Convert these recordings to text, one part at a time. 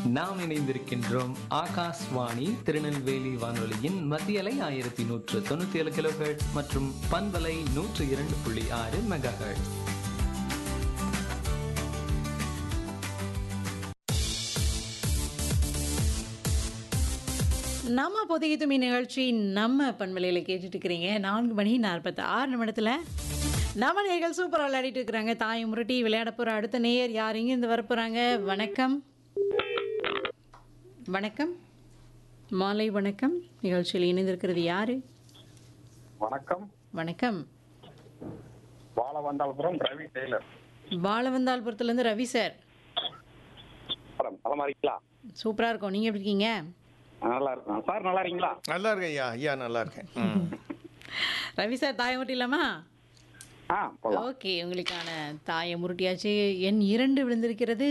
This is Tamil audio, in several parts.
நாம் இணைந்திருக்கின்றோம் ஆகாஷ்வாணி திருநெல்வேலி வானொலியின் மத்தியலை ஆயிரத்தி நூற்று தொண்ணூத்தி ஏழு கிலோஹெர்ட்ஸ் மற்றும் பண்பலை நூற்று இரண்டு புள்ளி ஆறு மெகா நம்ம பொதிகை துமி நிகழ்ச்சி நம்ம பண்பலையில் கேட்டுட்டு இருக்கிறீங்க நான்கு மணி நாற்பத்தி ஆறு நிமிடத்தில் நம்ம நேர்கள் சூப்பராக விளையாடிட்டு இருக்கிறாங்க தாய் முரட்டி விளையாட போகிற அடுத்த நேயர் யார் இங்கேருந்து வர போகிறாங்க வணக்கம் வணக்கம் மாலை வணக்கம் நிகழ்ச்சியில் இணைந்திருக்கிறது யாரு வணக்கம் வணக்கம் வாழவந்தாள்புரம் ரவி டெய்லர் பாலவந்தாள்புரத்துலேருந்து ரவி சார் மேடம் நலமா இருக்கீங்களா சூப்பராக இருக்கும் நீங்கள் எப்படி இருக்கீங்க நல்லா இருக்கேன் சார் நல்லா இருக்கீங்களா நல்லா இருக்கேன் ஐயா ஐயா நல்லா இருக்கேன் ம். ரவி சார் தாயை முரட்டி இல்லாமா ஆ போகலாம் ஓகே உங்களுக்கான தாயை முருட்டியாச்சு எண் இரண்டு விழுந்திருக்கிறது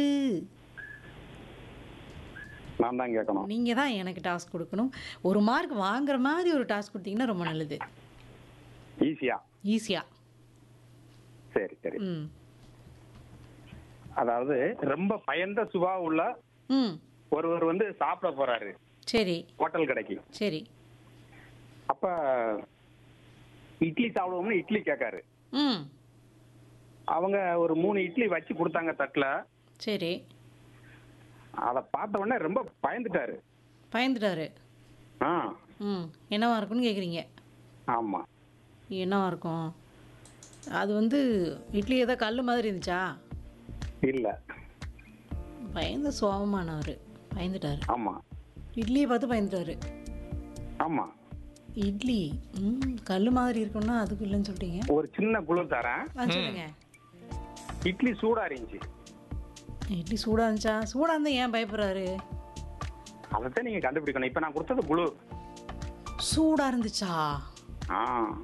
நான் தான் கேட்கணும் நீங்கள் தான் எனக்கு டாஸ்க் கொடுக்கணும் ஒரு மார்க் வாங்குற மாதிரி ஒரு டாஸ்க் கொடுத்தீங்கன்னா ரொம்ப நல்லது ஈஸியா ஈஸியாக சரி சரி ம் அதாவது ரொம்ப பயந்த சுபா உள்ள ம் ஒருவர் வந்து சாப்பிட போறாரு சரி ஹோட்டல் கடைக்கு சரி அப்ப இட்லி சாப்பிடுவோம்னு இட்லி கேட்காரு ம் அவங்க ஒரு மூணு இட்லி வச்சு கொடுத்தாங்க தட்டுல சரி அதை பார்த்த உடனே ரொம்ப பயந்துட்டாரு பயந்துட்டாரு ஆ ம் என்னவா இருக்குன்னு கேட்குறீங்க ஆமா என்னவா இருக்கும் அது வந்து இட்லி ஏதோ கல் மாதிரி இருந்துச்சா இல்ல பயந்து சோகமானவர் பயந்துட்டாரு ஆமா இட்லியை பார்த்து பயந்துட்டாரு ஆமா இட்லி ம் கல் மாதிரி இருக்குன்னா அதுக்கு இல்லைன்னு சொல்லிட்டீங்க ஒரு சின்ன குழு தரேன் ஆ சொல்லுங்க இட்லி சூடா இருந்துச்சு இட்லி சூடாக இருந்துச்சா சூடாக இருந்தால் ஏன் பயப்படுறாரு அதைத்தான் நீங்க கண்டுபிடிக்கணும் இப்ப நான் கொடுத்தது குழு சூடாக இருந்துச்சா ஆ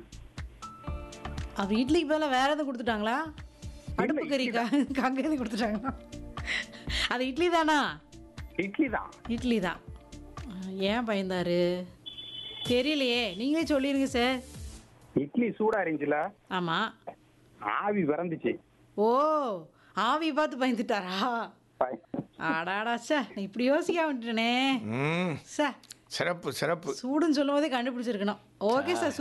அவர் இட்லிக்கு பதிலாக வேற எதுவும் கொடுத்துட்டாங்களா அடுப்பு கறி கங்க எதுவும் கொடுத்துட்டாங்களா அது இட்லி தானா இட்லி தான் இட்லி தான் ஏன் பயந்தாரு தெரியலையே நீங்களே சொல்லிடுங்க சார் இட்லி சூடா இருந்துச்சுல ஆமாம் ஆவி விறந்துச்சு ஓ ஆவி பார்த்து பயந்துட்டாரா பய- அடாடா சார் இப்படி யோசிக்க விட்டுட்டேனே ம் சார் சிறப்பு சிறப்பு சூடுன்னு சொல்லும் போதே கண்டுபிடிச்சிருக்கணும் ஓகே சார்